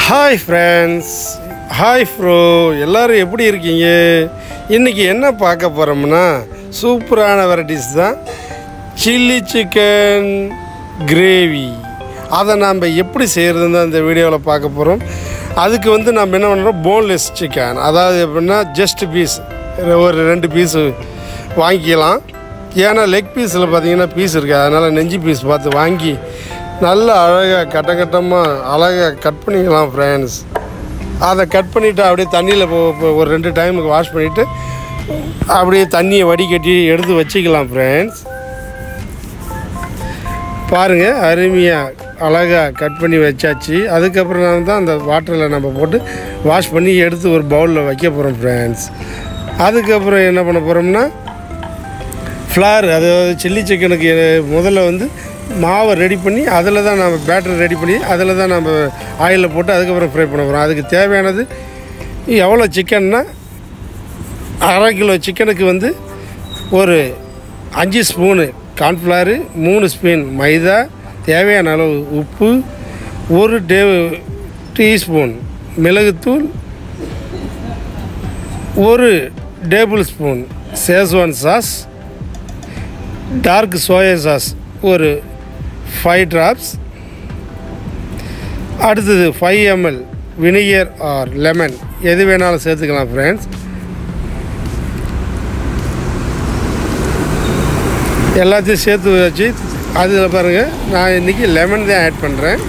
hi friends hi bro எல்லாரும் எப்படி இருக்கீங்க இன்றைக்கி என்ன பார்க்க போகிறோம்னா சூப்பரான வெரைட்டிஸ் தான் சில்லி சிக்கன் கிரேவி அதை நாம் எப்படி செய்கிறதுன்னு தான் இந்த வீடியோவில் பார்க்க போகிறோம் அதுக்கு வந்து நம்ம என்ன பண்ணுறோம் போன்லெஸ் சிக்கன் அதாவது எப்படின்னா ஜஸ்ட் பீஸ் ஒரு ரெண்டு பீஸு வாங்கிக்கலாம் ஏன்னா லெக் பீஸில் பார்த்தீங்கன்னா பீஸ் இருக்குது அதனால் நெஞ்சு பீஸ் பார்த்து வாங்கி நல்லா அழகாக கட்ட கட்டமாக அழகாக கட் பண்ணிக்கலாம் ஃப்ரெண்ட்ஸ் அதை கட் பண்ணிவிட்டு அப்படியே தண்ணியில் ஒரு ரெண்டு டைமுக்கு வாஷ் பண்ணிவிட்டு அப்படியே தண்ணியை வடிகட்டி எடுத்து வச்சுக்கலாம் ஃப்ரெண்ட்ஸ் பாருங்கள் அருமையாக அழகாக கட் பண்ணி வச்சாச்சு அதுக்கப்புறம் தான் அந்த வாட்டரில் நம்ம போட்டு வாஷ் பண்ணி எடுத்து ஒரு பவுலில் வைக்க போகிறோம் ஃப்ரெண்ட்ஸ் அதுக்கப்புறம் என்ன பண்ண போகிறோம்னா ஃப்ளார் அதாவது சில்லி சிக்கனுக்கு முதல்ல வந்து மாவை ரெடி பண்ணி அதில் தான் நம்ம பேட்டர் ரெடி பண்ணி அதில் தான் நம்ம ஆயிலில் போட்டு அதுக்கப்புறம் ஃப்ரை பண்ண போகிறோம் அதுக்கு தேவையானது எவ்வளோ சிக்கன்னா அரை கிலோ சிக்கனுக்கு வந்து ஒரு அஞ்சு ஸ்பூனு கார்ன்ஃப்ளவரு மூணு ஸ்பூன் மைதா தேவையான அளவு உப்பு ஒரு டே டீஸ்பூன் மிளகுத்தூள் ஒரு tablespoon schezwan sauce dark soya sauce ஒரு ஃபைவ் ட்ராப்ஸ் அடுத்தது five ML vinegar or lemon எது வேணாலும் சேர்த்துக்கலாம் ஃப்ரெண்ட்ஸ் எல்லாத்தையும் சேர்த்து வச்சு அதில் பாருங்கள் நான் இன்றைக்கி லெமன் தான் ஆட் பண்ணுறேன்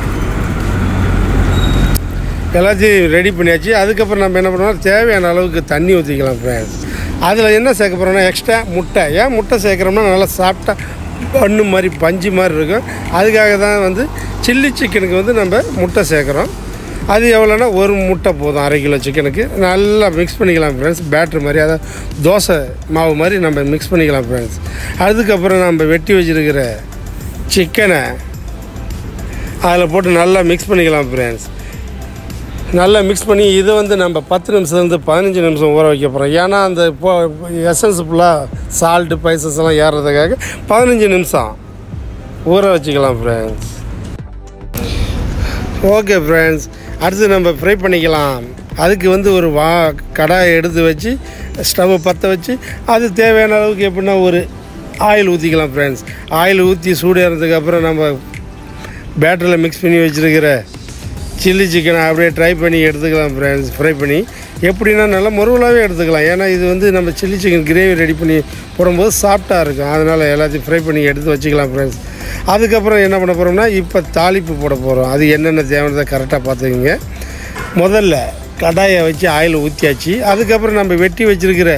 எல்லாத்தையும் ரெடி பண்ணியாச்சு அதுக்கப்புறம் நம்ம என்ன பண்ணுவோம் தேவையான அளவுக்கு தண்ணி ஊற்றிக்கலாம் ஃப்ரெண்ட்ஸ் அதில் என்ன சேர்க்க போகிறோம்னா எக்ஸ்ட்ரா முட்டை ஏன் முட்டை சேர்க்குறோம்னா நல்லா சாப்பிட்டா பண்ணு மாதிரி பஞ்சு மாதிரி இருக்கும் அதுக்காக தான் வந்து சில்லி சிக்கனுக்கு வந்து நம்ம முட்டை சேர்க்குறோம் அது எவ்வளோனா ஒரு முட்டை போதும் அரை கிலோ சிக்கனுக்கு நல்லா மிக்ஸ் பண்ணிக்கலாம் ஃப்ரெண்ட்ஸ் பேட்ரு மாதிரி அதாவது தோசை மாவு மாதிரி நம்ம மிக்ஸ் பண்ணிக்கலாம் ஃப்ரெண்ட்ஸ் அதுக்கப்புறம் நம்ம வெட்டி வச்சுருக்கிற சிக்கனை அதில் போட்டு நல்லா மிக்ஸ் பண்ணிக்கலாம் ஃப்ரெண்ட்ஸ் நல்லா மிக்ஸ் பண்ணி இதை வந்து நம்ம பத்து நிமிஷத்துலேருந்து பதினஞ்சு நிமிஷம் ஊற வைக்க போகிறோம் ஏன்னா அந்த இப்போ எசன்ஸ் ஃபுல்லாக சால்ட்டு பைசஸ் எல்லாம் ஏறுறதுக்காக பதினஞ்சு நிமிஷம் ஊற வச்சுக்கலாம் ஃப்ரெண்ட்ஸ் ஓகே ஃப்ரெண்ட்ஸ் அடுத்து நம்ம ஃப்ரை பண்ணிக்கலாம் அதுக்கு வந்து ஒரு வா கடாயை எடுத்து வச்சு ஸ்டவ்வை பற்ற வச்சு அது தேவையான அளவுக்கு எப்படின்னா ஒரு ஆயில் ஊற்றிக்கலாம் ஃப்ரெண்ட்ஸ் ஆயில் ஊற்றி சூடேறதுக்கு அப்புறம் நம்ம பேட்டரியில் மிக்ஸ் பண்ணி வச்சுருக்கிற சில்லி சிக்கனை அப்படியே ட்ரை பண்ணி எடுத்துக்கலாம் ஃப்ரெண்ட்ஸ் ஃப்ரை பண்ணி எப்படின்னா நல்லா முருவலாகவே எடுத்துக்கலாம் ஏன்னா இது வந்து நம்ம சில்லி சிக்கன் கிரேவி ரெடி பண்ணி போடும்போது சாஃப்டாக இருக்கும் அதனால் எல்லாத்தையும் ஃப்ரை பண்ணி எடுத்து வச்சுக்கலாம் ஃப்ரெண்ட்ஸ் அதுக்கப்புறம் என்ன பண்ண போகிறோம்னா இப்போ தாளிப்பு போட போகிறோம் அது என்னென்ன தேவையானதை கரெக்டாக பார்த்துக்குங்க முதல்ல கடாயை வச்சு ஆயில் ஊற்றியாச்சு அதுக்கப்புறம் நம்ம வெட்டி வச்சுருக்கிற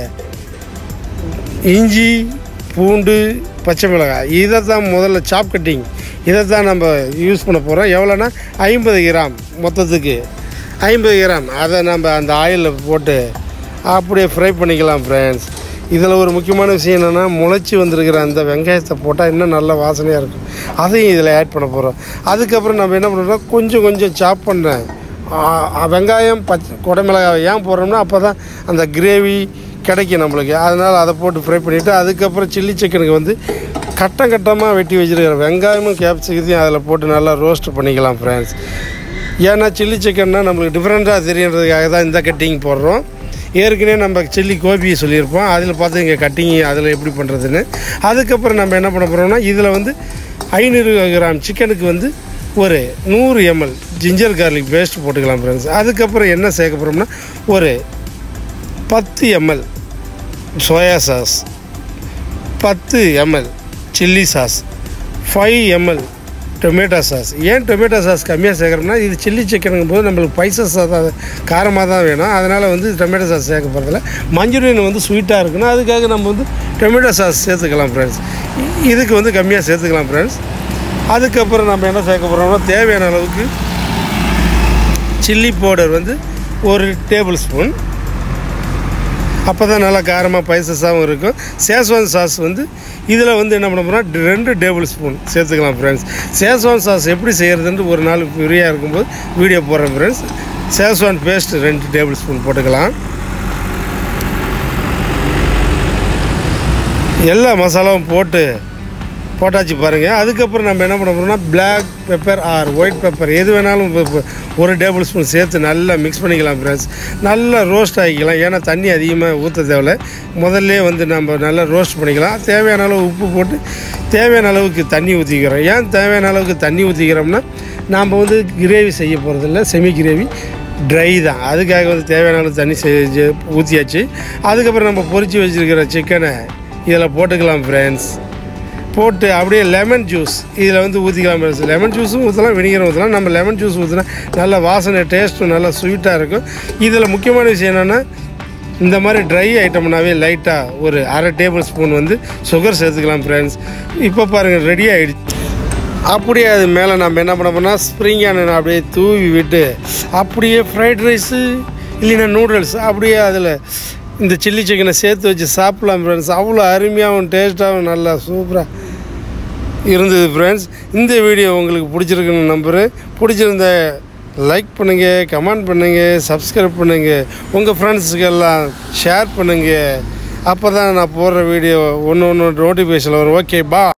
இஞ்சி பூண்டு பச்சை மிளகாய் இதை தான் முதல்ல சாப் கட்டிங் இதை தான் நம்ம யூஸ் பண்ண போகிறோம் எவ்வளோனா ஐம்பது கிராம் மொத்தத்துக்கு ஐம்பது கிராம் அதை நம்ம அந்த ஆயிலில் போட்டு அப்படியே ஃப்ரை பண்ணிக்கலாம் ஃப்ரெண்ட்ஸ் இதில் ஒரு முக்கியமான விஷயம் என்னென்னா முளைச்சி வந்திருக்கிற அந்த வெங்காயத்தை போட்டால் இன்னும் நல்ல வாசனையாக இருக்கும் அதையும் இதில் ஆட் பண்ண போகிறோம் அதுக்கப்புறம் நம்ம என்ன பண்ணுறோம் கொஞ்சம் கொஞ்சம் சாப் பண்ண வெங்காயம் பச்சை குடமிளகாய் ஏன் போடுறோம்னா அப்போ தான் அந்த கிரேவி கிடைக்கும் நம்மளுக்கு அதனால் அதை போட்டு ஃப்ரை பண்ணிவிட்டு அதுக்கப்புறம் சில்லி சிக்கனுக்கு வந்து கட்டம் கட்டமாக வெட்டி வச்சுருக்கிற வெங்காயமும் கேப்சிகத்தையும் அதில் போட்டு நல்லா ரோஸ்ட் பண்ணிக்கலாம் ஃப்ரெண்ட்ஸ் ஏன்னா சில்லி சிக்கன்னா நம்மளுக்கு டிஃப்ரெண்ட்டாக தெரியுன்றதுக்காக தான் இந்த கட்டிங் போடுறோம் ஏற்கனவே நம்ம சில்லி கோபி சொல்லியிருப்போம் அதில் பார்த்து இங்கே கட்டிங் அதில் எப்படி பண்ணுறதுன்னு அதுக்கப்புறம் நம்ம என்ன பண்ண போகிறோம்னா இதில் வந்து ஐநூறு கிராம் சிக்கனுக்கு வந்து ஒரு நூறு எம்எல் ஜிஞ்சர் கார்லிக் பேஸ்ட் போட்டுக்கலாம் ஃப்ரெண்ட்ஸ் அதுக்கப்புறம் என்ன சேர்க்க போகிறோம்னா ஒரு பத்து எம்எல் சோயா சாஸ் பத்து ML chilli sauce five ML tomato sauce ஏன் டொமேட்டோ சாஸ் கம்மியாக சேர்க்குறோம்னா இது சில்லி சிக்கனுங்கும் போது நம்மளுக்கு பைசஸ் தான் காரமாக தான் வேணும் அதனால் வந்து டொமேட்டோ சாஸ் சேர்க்க போகிறதில்ல மஞ்சூரியன் வந்து ஸ்வீட்டாக இருக்குன்னா அதுக்காக நம்ம வந்து டொமேட்டோ சாஸ் சேர்த்துக்கலாம் ஃப்ரெண்ட்ஸ் இதுக்கு வந்து கம்மியாக சேர்த்துக்கலாம் ஃப்ரெண்ட்ஸ் அதுக்கப்புறம் நம்ம என்ன சேர்க்க போகிறோம்னா தேவையான அளவுக்கு சில்லி பவுடர் வந்து ஒரு டேபிள் ஸ்பூன் அப்போ தான் நல்லா காரமாக பைசஸாகவும் இருக்கும் சேஸ்வான் சாஸ் வந்து இதில் வந்து என்ன பண்ண போகிறோம் ரெண்டு டேபிள் ஸ்பூன் சேர்த்துக்கலாம் ஃப்ரெண்ட்ஸ் சேஸ்வான் சாஸ் எப்படி செய்கிறதுன்ட்டு ஒரு நாள் ஃப்ரீயாக இருக்கும்போது வீடியோ போடுறேன் ஃப்ரெண்ட்ஸ் சேஸ்வான் பேஸ்ட் ரெண்டு டேபிள் ஸ்பூன் போட்டுக்கலாம் எல்லா மசாலாவும் போட்டு போட்டாச்சு பாருங்கள் அதுக்கப்புறம் நம்ம என்ன பண்ண போகிறோம்னா Black pepper or white pepper எது வேணாலும் இப்ப- இப்ப ஒரு டேபிள் ஸ்பூன் சேர்த்து நல்லா மிக்ஸ் பண்ணிக்கலாம் ஃப்ரெண்ட்ஸ் நல்லா ரோஸ்ட் ஆகிக்கலாம் ஏன்னா தண்ணி அதிகமாக ஊற்ற தேவையில்ல முதல்ல வந்து நம்ம நல்லா ரோஸ்ட் பண்ணிக்கலாம் தேவையான அளவு உப்பு போட்டு தேவையான அளவுக்கு தண்ணி ஊற்றிக்கிறோம் ஏன் தேவையான அளவுக்கு தண்ணி ஊற்றிக்கிறோம்னா நாம் வந்து கிரேவி செய்ய போகிறதில்ல செமி கிரேவி ட்ரை தான் அதுக்காக வந்து தேவையான அளவு தண்ணி செஞ்சு ஊற்றியாச்சு அதுக்கப்புறம் நம்ம பொரிச்சு வச்சுருக்கிற சிக்கனை இதில் போட்டுக்கலாம் ஃப்ரெண்ட்ஸ் போட்டு அப்படியே லெமன் ஜூஸ் இதில் வந்து ஊற்றிக்கலாம் ஃப்ரெண்ட்ஸ் லெமன் ஜூஸும் ஊற்றலாம் வினிகரும் ஊற்றலாம் நம்ம லெமன் ஜூஸ் ஊற்றினா நல்ல வாசனை டேஸ்ட்டும் நல்லா ஸ்வீட்டாக இருக்கும் இதில் முக்கியமான விஷயம் என்னென்னா இந்த மாதிரி ட்ரை ஐட்டம்னாவே லைட்டாக ஒரு அரை டேபிள் ஸ்பூன் வந்து சுகர் சேர்த்துக்கலாம் ஃப்ரெண்ட்ஸ் இப்போ பாருங்கள் ரெடி ஆகிடுச்சு அப்படியே அது மேலே நம்ம என்ன பண்ண போனால் ஸ்ப்ரிங் ஆனியன் அப்படியே தூவி விட்டு அப்படியே ஃப்ரைட் ரைஸு இல்லைன்னா நூடுல்ஸ் அப்படியே அதில் இந்த சில்லி சிக்கனை சேர்த்து வச்சு சாப்பிட்லாம் ஃப்ரெண்ட்ஸ் அவ்வளோ அருமையாகவும் டேஸ்ட்டாகவும் நல்லா சூப்பராக இருந்தது ஃப்ரெண்ட்ஸ் இந்த வீடியோ உங்களுக்கு பிடிச்சிருக்குன்னு நம்புகிறேன் பிடிச்சிருந்த லைக் பண்ணுங்கள் கமெண்ட் பண்ணுங்கள் சப்ஸ்கிரைப் பண்ணுங்கள் உங்கள் ஃப்ரெண்ட்ஸுக்கெல்லாம் ஷேர் பண்ணுங்கள் அப்போ தான் நான் போடுற வீடியோ ஒன்று ஒன்று நோட்டிஃபிகேஷன் வரும் ஓகே பா